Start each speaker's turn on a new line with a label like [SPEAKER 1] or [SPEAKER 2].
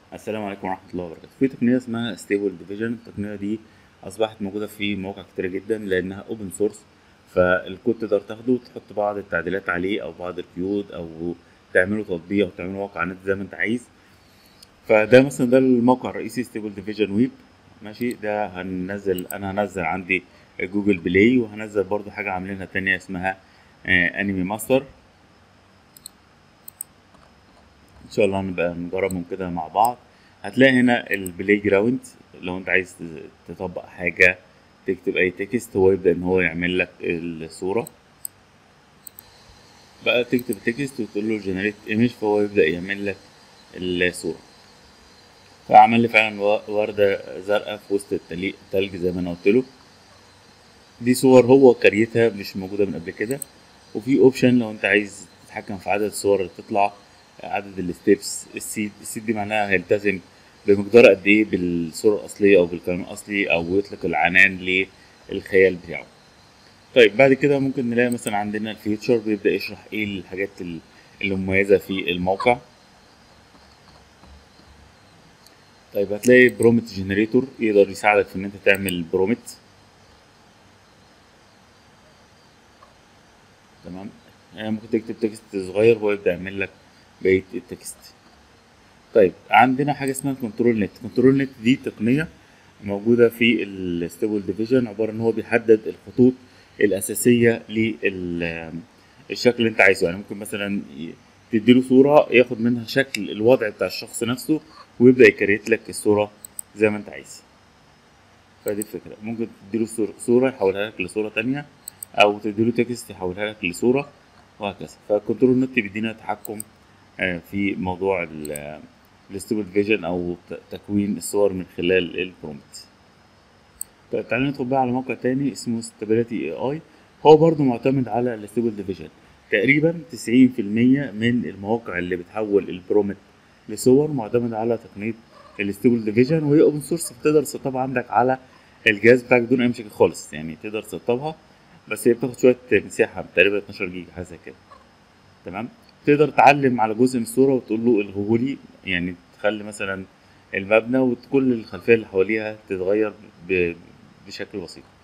[SPEAKER 1] السلام عليكم ورحمة الله وبركاته في تقنية اسمها ستيبل ديفيجن التقنية دي أصبحت موجودة في مواقع كتيرة جدا لأنها اوبن سورس فالكود تقدر تاخده وتحط بعض التعديلات عليه أو بعض القيود أو تعمله تطبيق أو تعمله موقع نت زي ما أنت عايز فده مثلا ده الموقع الرئيسي ستيبل ديفيجن ويب ماشي ده هننزل أنا هنزل عندي جوجل بلاي وهنزل برضو حاجة عاملينها تانية اسمها انمي ماستر ان شاء الله نبقى نجربهم كده مع بعض هتلاقي هنا البلاي جراوند لو انت عايز تطبق حاجة تكتب اي تكست هو يبدأ ان هو يعمل لك الصورة بقى تكتب تكست وتقول له جنريت ايمج فهو يبدأ يعمل لك الصورة فعمل لي فعلا وردة زرقاء في وسط التلج زي ما انا قلت له دي صور هو كريتها مش موجودة من قبل كده وفي اوبشن لو انت عايز تتحكم في عدد الصور اللي تطلع عدد الستيبس السيد السيد دي معناها هيلتزم بمقدار قد ايه بالصورة الأصلية أو بالكلام الأصلي أو يطلق العنان للخيال بتاعه طيب بعد كده ممكن نلاقي مثلا عندنا الفيوتشر بيبدأ يشرح ايه الحاجات اللي مميزة في الموقع طيب هتلاقي برومت جنريتور يقدر يساعدك في ان انت تعمل برومت تمام يعني ممكن تكتب تكست صغير هو يبدأ يعمل لك بقيه التكست طيب عندنا حاجه اسمها كنترول نت كنترول نت دي تقنيه موجوده في الستيبل ديفيجن عباره ان هو بيحدد الخطوط الاساسيه للشكل اللي انت عايزه يعني ممكن مثلا تديله صوره ياخد منها شكل الوضع بتاع الشخص نفسه ويبدا يكريت لك الصوره زي ما انت عايز فدي الفكره ممكن تديله صوره يحولها لك لصوره تانية او تديله تكست يحولها لك لصوره وهكذا فالكنترول نت بيدينا تحكم في موضوع الستيبل فيجن او تكوين الصور من خلال البرومت طيب تعالى ندخل بقى على موقع تاني اسمه ستابيليتي اي اي هو برضو معتمد على الستيبل ديفيجن تقريبا 90% من المواقع اللي بتحول البرومت لصور معتمد على تقنية الستيبل ديفيجن وهي اوبن سورس بتقدر تسطبها عندك على الجهاز بتاعك بدون اي مشاكل خالص يعني تقدر تسطبها بس هي بتاخد شوية مساحة تقريبا 12 جيجا حاجة زي كده تمام تقدر تعلم على جزء من الصورة وتقول له الغولي يعني تخلي مثلا المبنى وكل الخلفية اللي حواليها تتغير بشكل بسيط